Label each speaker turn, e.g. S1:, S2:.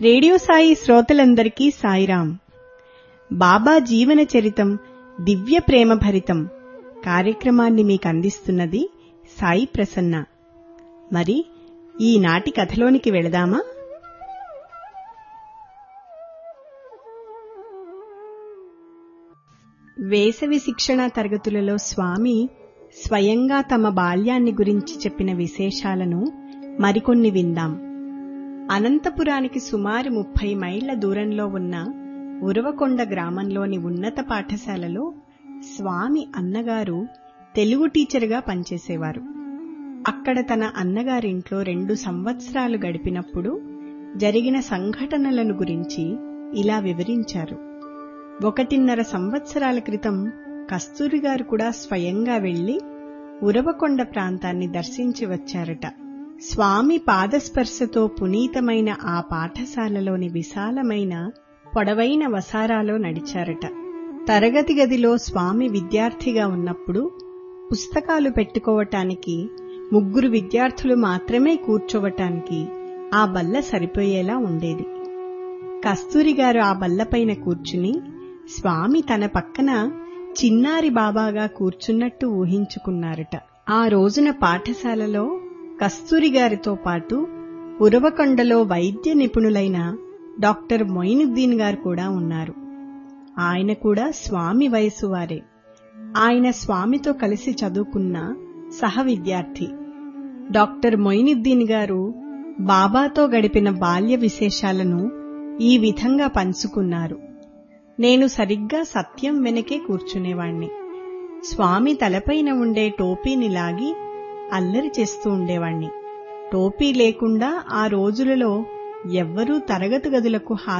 S1: radio Sai శ్రోతలందరికీ సాయిరాం బాబా జీవన చరితం దివ్య ప్రేమ భరితం కార్యక్రమాన్ని మీకు అందిస్తున్నది సాయి ప్రసన్న మరి ఈనాటి కథలోనికి వెళదామా వేసవి శిక్షణ తరగతులలో స్వామి స్వయంగా తమ బాల్యాన్ని గురించి చెప్పిన విశేషాలను మరికొన్ని విందాం అనంతపురానికి సుమారు ముప్పై మైళ్ల దూరంలో ఉన్న ఉరవకొండ గ్రామంలోని ఉన్నత పాఠశాలలో స్వామి అన్నగారు తెలుగు టీచర్గా పనిచేసేవారు అక్కడ తన అన్నగారింట్లో రెండు సంవత్సరాలు గడిపినప్పుడు జరిగిన సంఘటనలను గురించి ఇలా వివరించారు ఒకటిన్నర సంవత్సరాల క్రితం కస్తూరి గారు కూడా స్వయంగా వెళ్లి ఉరవకొండ ప్రాంతాన్ని దర్శించి వచ్చారట స్వామి పాదస్పర్శతో పునీతమైన ఆ పాఠశాలలోని విశాలమైన పొడవైన వసారాలో నడిచారట తరగతి గదిలో స్వామి విద్యార్థిగా ఉన్నప్పుడు పుస్తకాలు పెట్టుకోవటానికి ముగ్గురు విద్యార్థులు మాత్రమే కూర్చోవటానికి ఆ బల్ల సరిపోయేలా ఉండేది కస్తూరి గారు ఆ బల్లపైన కూర్చుని స్వామి తన పక్కన చిన్నారి బాబాగా కూర్చున్నట్టు ఊహించుకున్నారట ఆ రోజున పాఠశాలలో కస్తూరి గారితో పాటు ఉరవకొండలో వైద్య నిపుణులైన డాక్టర్ మొయినుద్దీన్ గారు కూడా ఉన్నారు ఆయన కూడా స్వామి వయసు వారే ఆయన స్వామితో కలిసి చదువుకున్న సహ విద్యార్థి డాక్టర్ మొయినుద్దీన్ గారు బాబాతో గడిపిన బాల్య విశేషాలను ఈ విధంగా పంచుకున్నారు నేను సరిగ్గా సత్యం వెనకే కూర్చునేవాణ్ణి స్వామి తలపైన ఉండే టోపీని లాగి అల్లరి చేస్తూ ఉండేవాణ్ణి టోపీ లేకుండా ఆ రోజులలో ఎవ్వరూ తరగతి గదులకు